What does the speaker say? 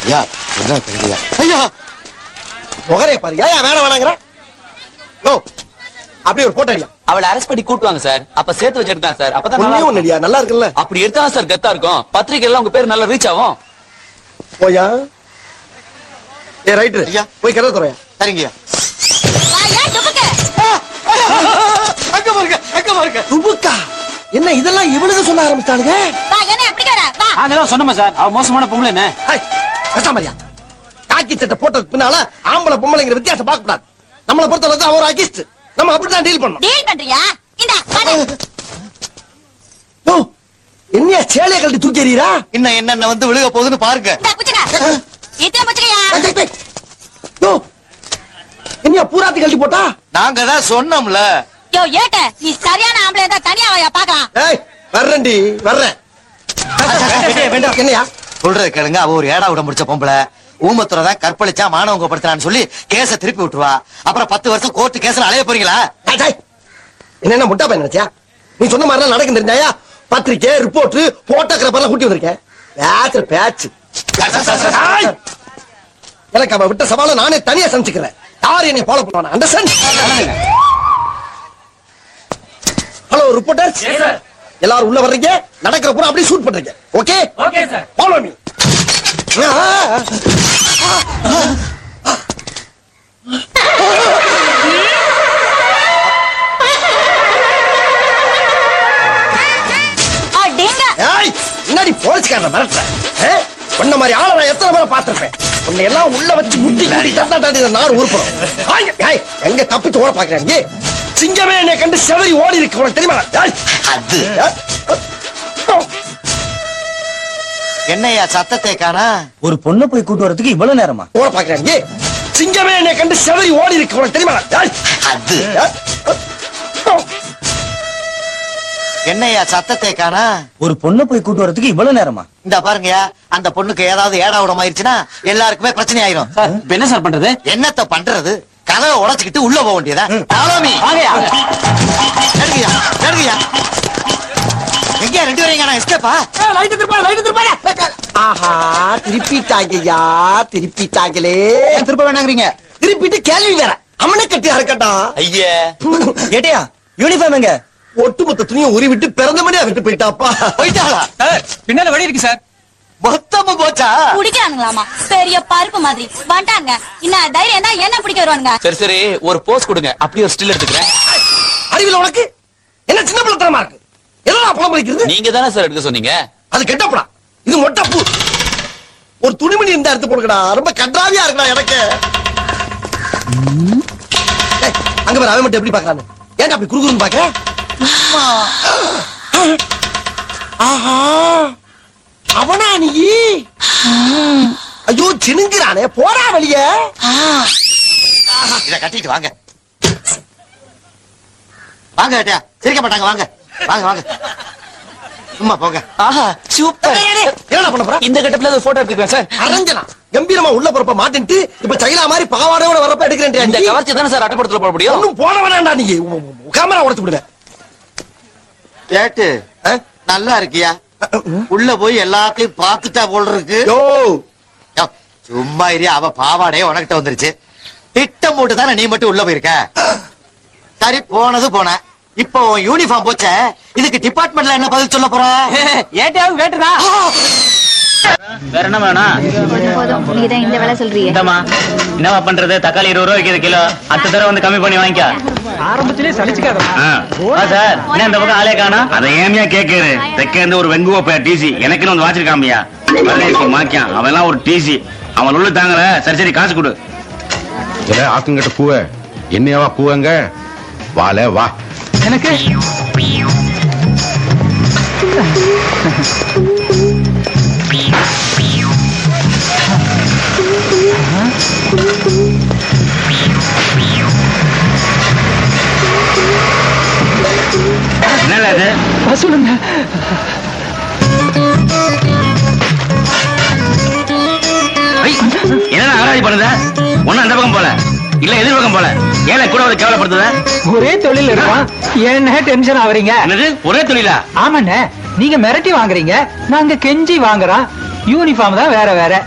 ஐயா என்ன தெரியலையா ஐயா முகரே பாரு ஏன் வேணாம் வேணாங்கிற ஓ அப்படியே ஒரு போட்டோ அடியா அவளை அரெஸ்ட் பண்ணி கூட்டுவாங்க சார் அப்ப சேர்த்து வச்சிருக்கான் சார் அப்பதான் நல்லா ஒண்ணே இருக்கும். ஒண்ணு அடியா நல்லா இருக்குல்ல அப்படி எடுத்தா சார் கெத்தா இருக்கும் பத்திரிக்கை எல்லாம் உங்க பேர் நல்லா ரீச் ஆகும் போயா ஏ ரைட்டு ஐயா. போய் கதை துறையா சரிங்கய்யா அங்க பாருங்க அங்க பாருங்க துபுக்கா என்ன இதெல்லாம் இவனுக்கு சொல்ல ஆரம்பிச்சானுங்க அதெல்லாம் சொன்னமா சார் அவ மோசமான பொம்பளை என்ன ஹாய் கஷ்டமரியா காக்கி சட்டை போட்டதுக்கு பின்னால ஆம்பளை பொம்பளைங்கிற வித்தியாசம் பார்க்க கூடாது நம்மளை பொறுத்தளவுக்கு அவர் அகிஸ்ட் நம்ம அப்படிதான் டீல் பண்ணணும் டீல் பண்றியா இந்த கதை. ஓ என்னையா சேலைய கழட்டி தூக்கி எறியறா இன்னும் என்னென்ன வந்து விழுக போகுதுன்னு பாருங்க இந்த புச்சுக்க இத்தனை புச்சுக்கையா ஓ என்னையா பூராத்தி கழட்டி போட்டா நாங்க தான் சொன்னோம்ல யோ ஏட்ட நீ சரியான ஆம்பளை இருந்தா தனியா வாயா பாக்கலாம் ஏய் வர்றேன்டி வர்றேன் வேண்டாம் என்னையா சொல்றது கேளுங்க அவ ஒரு ஏடா விட முடிச்ச பொம்பளை ஊமத்துறை தான் கற்பழிச்சா மானவங்க படுத்துறான்னு சொல்லி கேஸ திருப்பி விட்டுருவா அப்புறம் பத்து வருஷம் கோர்ட்டு கேஸ்ல அலைய போறீங்களா டேய், டேய். என்ன என்ன முட்டா பையன் நினைச்சியா நீ சொன்ன மாதிரி நடக்கும் தெரிஞ்சாயா பத்திரிக்கை ரிப்போர்ட் போட்டோகிராஃபர்லாம் கூட்டி வந்திருக்கேன் பேச்சு பேச்சு ஏய். எனக்கு அவ விட்ட சவாலை நானே தனியா சமைச்சுக்கிறேன் யார் என்னை ஃபாலோ பண்ணுவானா அண்டர்ஸ்டாண்ட் ஹலோ ரிப்போர்ட்டர்ஸ் எல்லாரும் உள்ள வர்றீங்க நடக்கிற பூரா அப்படியே ஷூட் பண்றீங்க okay okay sir follow me அடேங்க ஏய் முன்னாடி போலீஸ்காரன் மிரட்டுற ஏ? உன்ன மாதிரி ஆளை நான் எத்தனை பேரை பார்த்திருப்பேன் உன்னை எல்லாம் உள்ள வச்சு முட்டி முட்டி தட்டா தாண்டி இந்த நாடு உருப்படும் ஆய், ஏய், எங்க தப்பிச்சு ஓட பாக்குறாங்க சிங்கமே என்னை கண்டு செவரி ஓடி இருக்கு உனக்கு தெரியுமா ஏய், அது ஏய், என்னையா சத்தத்தை காணா ஒரு பொண்ணை போய் கூட்டு வரதுக்கு இவ்வளவு நேரமா ஓட பாக்குறாங்க சிங்கமே என்னை கண்டு செவரி ஓடி இருக்கு உனக்கு தெரியுமா ஏய், அது ஏய், என்னையா சத்தத்தை காணா ஒரு பொண்ணை போய் கூட்டு வரதுக்கு இவ்வளவு நேரமா இந்த பாருங்கயா அந்த பொண்ணுக்கு ஏதாவது ஏடா விடம் ஆயிருச்சுன்னா எல்லாருக்குமே பிரச்சனை ஆயிரும் சார் இப்ப என்ன சார் பண்றது என்னத்த பண்றது கதவை உடைச்சுக்கிட்டு உள்ள போக வேண்டியதா நாளாமி வாங்கயா எடுங்கய்யா எடுங்கய்யா எங்கயா ரெண்டு பேரும் எங்க எஸ்கேப்பா ஆஹா திருப்பிட்டாங்கய்யா திருப்பிட்டாங்களே திருப்ப வேணாங்கிறீங்க திருப்பிட்டு கேள்வி வேற அவனை கட்டியா இருக்கட்டா ஐயே ஏட்டையா யூனிஃபார்ம் எங்க ஒட்டுமொத்த துணியை உருவிட்டு பிறந்த மணியா விட்டு போயிட்டாப்பா போயிட்டாளா பின்னால வழி இருக்கு சார் மொத்தமா போச்சா பிடிக்கிறானுங்களாமா பெரிய பருப்பு மாதிரி வந்துட்டாங்க இன்னும் தைரியம் தான் என்ன பிடிக்க வருவானுங்க சரி சரி ஒரு போஸ் கொடுங்க அப்படியே ஒரு ஸ்டில் எடுத்துக்கிறேன் அறிவில் உனக்கு என்ன சின்ன பிள்ளைத்தனமா இருக்கு எல்லாம் பணம் பறிக்கிறது நீங்க தானே சார் எடுக்க சொன்னீங்க அது கெட்டப்படா இது மொட்டப்பூ ஒரு துணிமணி இருந்தா எடுத்து போடுங்கடா ரொம்ப கன்றாவியா இருக்குடா எனக்கு ஏய், அங்க பாரு அவன் மட்டும் எப்படி பாக்குறான்னு ஏன்டா அப்படி குறுகுறுன்னு பாக்க ஆஹா அவனா நீ ஐயோ சினுங்கிறானே போடா வெளியே இத கட்டிட்டு வாங்க வாங்க ஏட்டியா சிரிக்க மாட்டாங்க வாங்க வாங்க வாங்க சும்மா போங்க ஆஹா சூப்பர் என்னடா பண்ண போற இந்த கட்டத்துல ஒரு போட்டோ எடுத்துக்கிறேன் சார் அரஞ்சனா கம்பீரமா உள்ள போறப்ப மாட்டின்ட்டு இப்ப சைலா மாதிரி பாவாடையோட வரப்ப இந்த எடுக்கிறேன் கவர்ச்சி தானே சார் அட்டைப்படத்துல போட முடியும் ஒண்ணும் போட வேணாம்டா நீ கேமரா உடைச்சு விடுவேன் ஏட்டு நல்லா இருக்கியா உள்ள போய் எல்லாத்தையும் பார்த்துட்டா போல இருக்கு யோ யோ, சும்மா இரியா அவ பாவாடே உனக்கிட்ட வந்துருச்சு திட்டம் போட்டு தானே நீ மட்டும் உள்ள போயிருக்க சரி போனது போன இப்போ உன் யூனிஃபார்ம் போச்ச இதுக்கு டிபார்ட்மெண்ட்ல என்ன பதில் சொல்ல போற ஏட்டையாவது வேட்டுதா வேற என்ன வேணும் போதும் நீ தான் இந்த வேலை சொல்றியே இந்தமா என்னவா பண்றது தக்காளி இருபது ரூபா விற்கிது கிலோ அடுத்த தடவை வந்து கம்மி பண்ணி வாங்கிக்க ஆரம்பத்திலே சலிச்சுக்காத ஆ சார் என்ன இந்த பக்கம் ஆளே காணோம் அதை ஏமியா கேக்குறது தெக்க இருந்து ஒரு வெங்குவ பைய டிசி எனக்கு வந்து வாச்சிருக்காமியா மாக்கியான் அவன் எல்லாம் ஒரு டிசி அவன் உள்ள தாங்கல சரி சரி காசு கொடு இல்ல ஆக்குங்கிட்ட கூவ என்னையாவா கூவங்க வால வா எனக்கு என்னல அது சொல்லுங்க ஐ, என்னடா ஆராய்ச்சி பண்ணுத ஒன்னும் அந்த பக்கம் போல இல்ல எதிர் பக்கம் போல ஏல கூட ஒரு கேவலப்படுத்துத ஒரே தொழில் இருப்பான் என்ன டென்ஷன் ஆவறீங்க என்னது ஒரே தொழிலா ஆமாண்ணே நீங்க மிரட்டி வாங்குறீங்க நாங்க கெஞ்சி வாங்குறோம் யூனிஃபார்ம் தான் வேற வேற